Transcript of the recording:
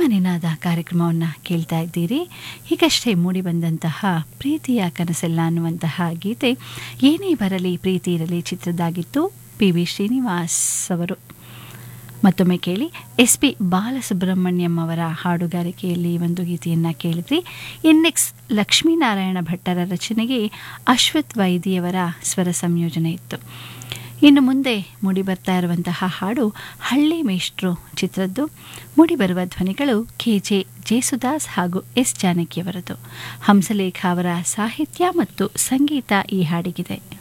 ನಿನಾದ ಕಾರ್ಯಕ್ರಮವನ್ನು ಕೇಳ್ತಾ ಇದ್ದೀರಿ ಈಗಷ್ಟೇ ಮೂಡಿಬಂದಂತಹ ಪ್ರೀತಿಯ ಕನಸೆಲ್ಲ ಅನ್ನುವಂತಹ ಗೀತೆ ಏನೇ ಬರಲಿ ಪ್ರೀತಿ ಇರಲಿ ಚಿತ್ರದಾಗಿತ್ತು ಪಿ ವಿ ಶ್ರೀನಿವಾಸ್ ಅವರು ಮತ್ತೊಮ್ಮೆ ಕೇಳಿ ಎಸ್ ಪಿ ಬಾಲಸುಬ್ರಹ್ಮಣ್ಯಂ ಅವರ ಹಾಡುಗಾರಿಕೆಯಲ್ಲಿ ಈ ಒಂದು ಗೀತೆಯನ್ನು ಕೇಳಿದ್ರಿ ಇನ್ನೆಕ್ಸ್ ಲಕ್ಷ್ಮೀನಾರಾಯಣ ಭಟ್ಟರ ರಚನೆಗೆ ಅಶ್ವಥ್ ವೈದಿಯವರ ಸ್ವರ ಸಂಯೋಜನೆ ಇತ್ತು ಇನ್ನು ಮುಂದೆ ಮೂಡಿಬರ್ತಾ ಇರುವಂತಹ ಹಾಡು ಹಳ್ಳಿ ಮೇಷ್ಟ್ರು ಚಿತ್ರದ್ದು ಮೂಡಿಬರುವ ಧ್ವನಿಗಳು ಕೆ ಜೆ ಜೇಸುದಾಸ್ ಹಾಗೂ ಎಸ್ ಜಾನಕಿಯವರದು ಹಂಸಲೇಖ ಅವರ ಸಾಹಿತ್ಯ ಮತ್ತು ಸಂಗೀತ ಈ ಹಾಡಿಗಿದೆ